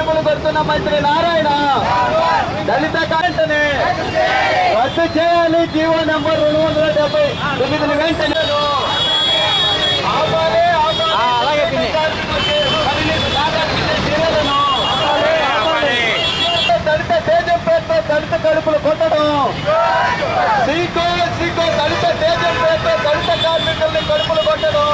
కడుపులు కొడుతున్న మంత్రి నారాయణ దళిత వెంటనే రద్దు చేయాలి జీవో నెంబర్ రెండు వందల డెబ్బై తొమ్మిదిని వెంటనే ఆపాలి, ఆపాలి. కార్మికులకి సాధారణ చర్యలను దళిత తేజం పేరుతో దళిత కడుపులు కొట్టడం సీకో సీకో దళిత తేజం పేరుతో దళిత కార్మికుల్ని కడుపులు కొట్టడం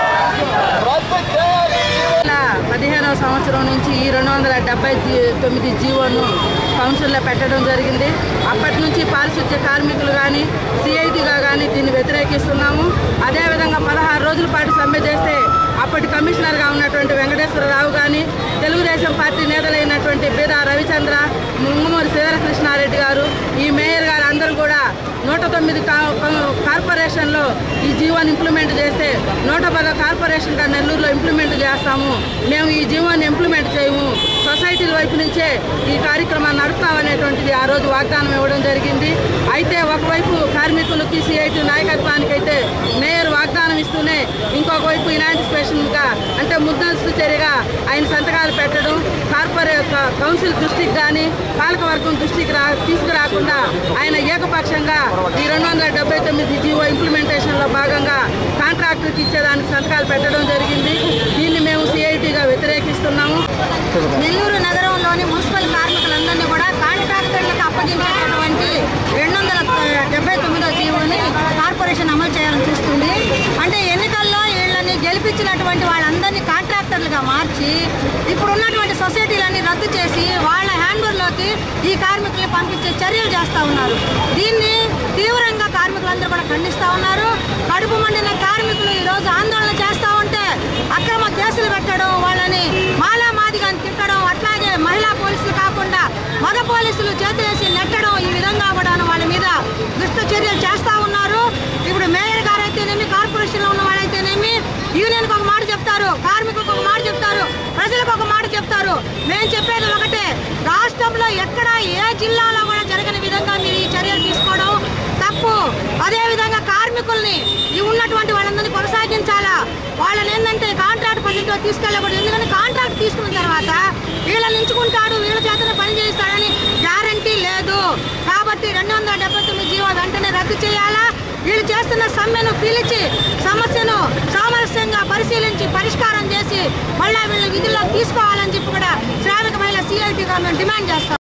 రద్దు చేయాలి వేల పదిహేనవ సంవత్సరం నుంచి ఈ రెండు వందల డెబ్బై జీ- తొమ్మిది జీవోను కౌన్సిల్లో పెట్టడం జరిగింది అప్పటి నుంచి పారిశుద్ధ్య కార్మికులు కానీ సిఐటిగా కానీ దీన్ని వ్యతిరేకిస్తున్నాము అదేవిధంగా పదహారు రోజుల పాటు సమ్మె చేస్తే అప్పటి కమిషనర్గా ఉన్నటువంటి వెంకటేశ్వరరావు కానీ తెలుగుదేశం పార్టీ నేతలైనటువంటి బీదా రవిచంద్ర ముంగుమూరి శ్రీధరకృష్ణారెడ్డి గారు ఈ మేయర్ గారు అందరూ కూడా నూట తొమ్మిది కా- కా- కార్పొరేషన్లో ఈ జీవోని ఇంప్లిమెంట్ చేస్తే నూట పదో కార్పొరేషన్గా నెల్లూరులో ఇంప్లిమెంట్ చేస్తాము మేము ఈ జీవోని ఇంప్లిమెంట్ చేయము సొసైటీల వైపు నుంచే ఈ కార్యక్రమాన్ని నడుపుతామనేటువంటిది ఆ రోజు వాగ్దానం ఇవ్వడం జరిగింది అయితే ఒకవైపు కార్మికులకి సిఐటి నాయకత్వానికి అయితే మేయర్ వాగ్దానం ఇస్తూనే ఇంకొక వైపు ఇనాంటిసిపేషన్గా అంటే ముద్దస్తు చర్యగా ఆయన సంతకాలు పెట్టడం కార్పొరే క- కౌన్సిల్ దృష్టికి కానీ పాలకవర్గం దృష్టికి రా తీసుకురాకుండా ఆయన ఏకపక్షంగా ఈ రెండు వందల డెబ్బై తొమ్మిది జీవో ఇంప్లిమెంటేషన్లో భాగంగా కాంట్రాక్టర్కి ఇచ్చేదానికి సంతకాలు పెట్టడం జరిగింది దీన్ని మేము సిఐటిగా వ్యతిరేకిస్తున్నాము నెల్లూరు నగరంలోని మున్సిపల్ కార్మికులందరినీ కూడా కాంట్రాక్టర్లకు అప్పగించేటటువంటి రెండు వందల డెబ్బై తొమ్మిదో జీవోని కార్పొరేషన్ అమలు చేయాలని చూస్తుంది అంటే ఎన్నికల్లో వీళ్ళని గెలిపించినటువంటి వాళ్ళందరినీ కాంట్రాక్టర్లుగా మార్చి ఇప్పుడు ఉన్నటువంటి సొసైటీలన్నీ రద్దు చేసి వాళ్ళ హ్యాండ్ఓవర్లోకి ఈ కార్మికుల్ని పంపించే చర్యలు చేస్తూ ఉన్నారు దీన్ని తీవ్రంగా కార్మికులందరూ కూడా ఖండిస్తూ ఉన్నారు కడుపు మండిన కార్మికులు ఈరోజు ఆందోళన చేస్తూ ఉంటే అక్రమ కేసులు పెట్టడం వాళ్ళని మాలా మాదిగా తిట్టడం అట్లాగే మహిళా పోలీసులు కాకుండా మగ పోలీసులు చేతులేసి నెట్టడం ఈ విధంగా కూడా వాళ్ళ మీద దుష్ట చర్యలు చేస్తూ ఉన్నారు ఇప్పుడు మేయర్ గారు అయితేనేమి కార్పొరేషన్లో ఉన్న వాళ్ళైతేనేమి యూనియన్కి ఒక మాట చెప్తారు కార్మికులకు ఒక మాట చెప్తారు ప్రజలకు ఒక మాట చెప్తారు మేము చెప్పేది ఒకటే రాష్ట్రంలో ఎక్కడ ఏ జిల్లాలో కూడా జరగని విధంగా మీరు ఈ చర్యలు తీసుకోవడం తప్పు అదేవిధంగా కార్మికుల్ని ఈ ఉన్నటువంటి వాళ్ళందరినీ కొనసాగించాలా వాళ్ళని ఏంటంటే కాంట్రాక్ట్ పద్ధతిలో తీసుకెళ్ళకూడదు ఎందుకంటే కాంట్రాక్ట్ తీసుకున్న తర్వాత వీళ్ళని ఎంచుకుంటాడు వీళ్ళ చేతనే పని చేయిస్తాడని గ్యారంటీ లేదు కాబట్టి రెండు వందల డెబ్బై తొమ్మిది జీవో వెంటనే రద్దు చేయాలా వీళ్ళు చేస్తున్న సమ్మెను పిలిచి సమస్యను సామరస్యంగా పరిశీలించి పరిష్కారం చేసి మళ్ళీ వీళ్ళ విధుల్లో తీసుకోవాలని చెప్పి కూడా శ్రామిక మహిళ సిఐటిగా మేము డిమాండ్ చేస్తాం